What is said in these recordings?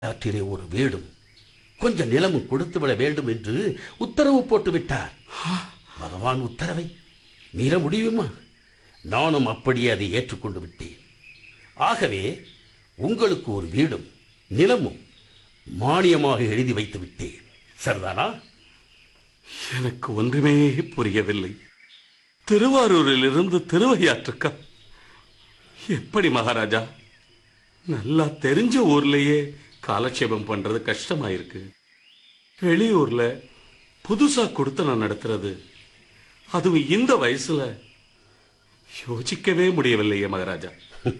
ஆற்றிலே ஒரு வீடும் கொஞ்ச நிலமும் கொடுத்து விட வேண்டும் என்று உத்தரவு போட்டு விட்டார் பகவான் உத்தரவை மீற முடியுமா நானும் அப்படியே அதை ஏற்றுக்கொண்டு விட்டேன் ஆகவே உங்களுக்கு ஒரு வீடும் நிலமும் மானியமாக எழுதி வைத்து விட்டேன் சரிதானா எனக்கு ஒன்றுமே புரியவில்லை திருவாரூரிலிருந்து திருவையாற்றுக்கா எப்படி மகாராஜா நல்லா தெரிஞ்ச ஊர்லயே காலட்சேபம் பண்றது கஷ்டமாயிருக்கு வெளியூர்ல புதுசா கொடுத்தனம் நடத்துறது அதுவும் இந்த வயசுல யோசிக்கவே முடியவில்லையே மகாராஜா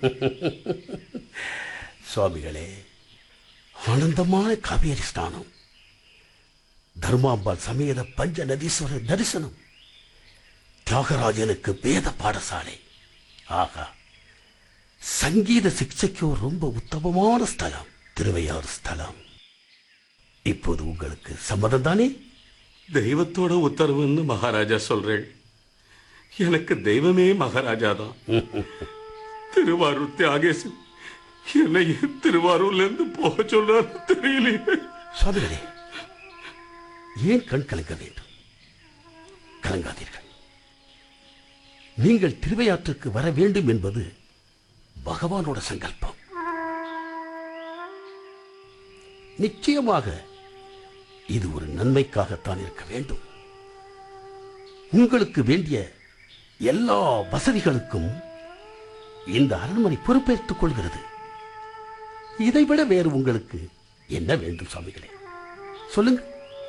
சுவாமிகளே ஆனந்தமான காவேரி ஸ்நானம் தர்மாம்பாள் சமேத பஞ்ச நதீஸ்வரர் தரிசனம் தியாகராஜனுக்கு வேத பாடசாலை ஆகா சங்கீத சிக்ஷைக்கோ ரொம்ப உத்தமமான ஸ்தலம் திருவையாறு ஸ்தலம் இப்போது உங்களுக்கு சம்மதம் தானே தெய்வத்தோட உத்தரவுன்னு மகாராஜா சொல்றேன் எனக்கு தெய்வமே மகாராஜா தான் திருவாரூர் தியாகேசன் என்னை ஏன் திருவாரூர்ல இருந்து போக சொல்றாரு தெரியலையே சுவாமிகளே ஏன் கண் கலங்க வேண்டும் கலங்காதீர்கள் நீங்கள் திருவையாற்றுக்கு வர வேண்டும் என்பது பகவானோட சங்கல்பம் நிச்சயமாக இது ஒரு நன்மைக்காகத்தான் இருக்க வேண்டும் உங்களுக்கு வேண்டிய எல்லா வசதிகளுக்கும் இந்த அரண்மனை பொறுப்பேற்றுக் கொள்கிறது இதைவிட வேறு உங்களுக்கு என்ன வேண்டும் சுவாமிகளே சொல்லுங்க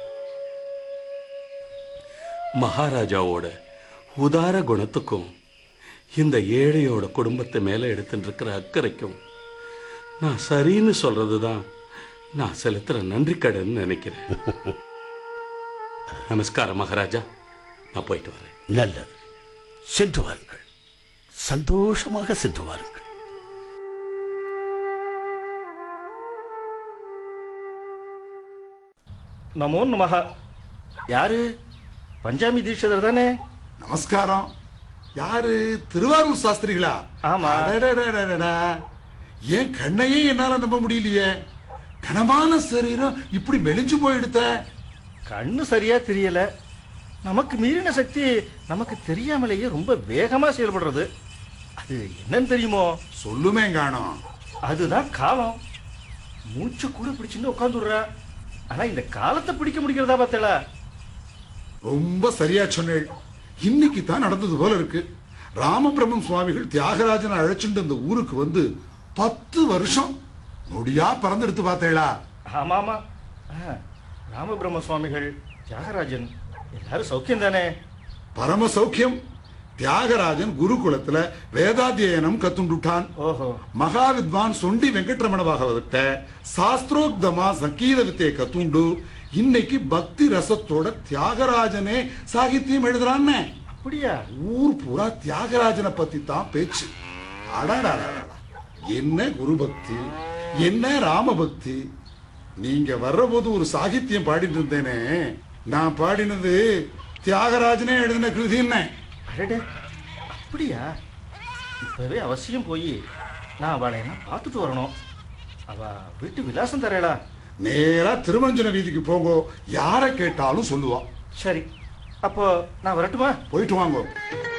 மகாராஜாவோட உதார குணத்துக்கும் இந்த ஏழையோட குடும்பத்தை மேல எடுத்துட்டு இருக்கிற அக்கறைக்கும் நான் சரின்னு சொல்றதுதான் நான் செலுத்துற நன்றி கடன் நினைக்கிறேன் நமஸ்காரம் மகாராஜா நான் போயிட்டு வரேன் நல்லது சென்று வாருங்கள் சந்தோஷமாக சென்று வாருங்கள் நமோ நமஹ யாரு பஞ்சாமி தீட்சிதர் தானே நமஸ்காரம் யாரு திருவாரூர் சாஸ்திரிகளா ஆமா. அடடடடடடா. என் கண்ணையே என்னால நம்ப முடியலையே கனமான சரீரம் இப்படி மெலிஞ்சு போயிடுத்த கண்ணு சரியா தெரியல நமக்கு மீறின சக்தி நமக்கு தெரியாமலேயே ரொம்ப வேகமா செயல்படுறது அது என்னன்னு தெரியுமோ சொல்லுமே காணோம் அதுதான் காலம் மூச்சு கூட பிடிச்சுன்னு உட்காந்துடுற ஆனா இந்த காலத்தை பிடிக்க முடிக்கிறதா பார்த்தல ரொம்ப சரியா சொன்னேள் இன்னைக்கு தான் நடந்தது போல இருக்கு ராமபிரம்மன் சுவாமிகள் தியாகராஜனை அழைச்சிட்டு அந்த ஊருக்கு வந்து பத்து வருஷம் நொடியா பறந்தெடுத்து பார்த்தேளா ஆமா ஆமா ஆ, ராமபிரம்ம சுவாமிகள் தியாகராஜன் எல்லாரும் சௌக்கியம் தானே பரம சௌக்கியம் தியாகராஜன் குருகுலத்துல வேதாத்தியனம் கத்துண்டுட்டான் ஓஹோ ಮಹಾವಿದ್ವಾನ್ ಸೊಂಡಿ ವೆಂಕಟರಮಣ ಭಾಗವತ சாஸ்திரோக்தமா சங்கீத வித்தையை கத்துண்டு இன்னைக்கு பக்தி ரசத்தோட தியாகராஜனே சாகித்யம் எழுதுறான்னு அப்படியா ஊர் பூரா தியாகராஜனை பத்தி தான் பேச்சு அடாடாடாடா என்ன குரு பக்தி என்ன ராம பக்தி நீங்க வர்றபோது ஒரு சாகித்யம் பாடிட்டு இருந்தேனே நான் பாடினது தியாகராஜனே எழுதின கிருதி என்ன அடடே அப்படியா இப்பவே அவசியம் போய் நான் அவளை என்ன பார்த்துட்டு வரணும் அவ வீட்டு விலாசம் தரேடா நேரா திருமஞ்சன வீதிக்கு போங்கோ யாரை கேட்டாலும் சொல்லுவா சரி அப்போ நான் வரட்டுமா போயிட்டு வாங்கோ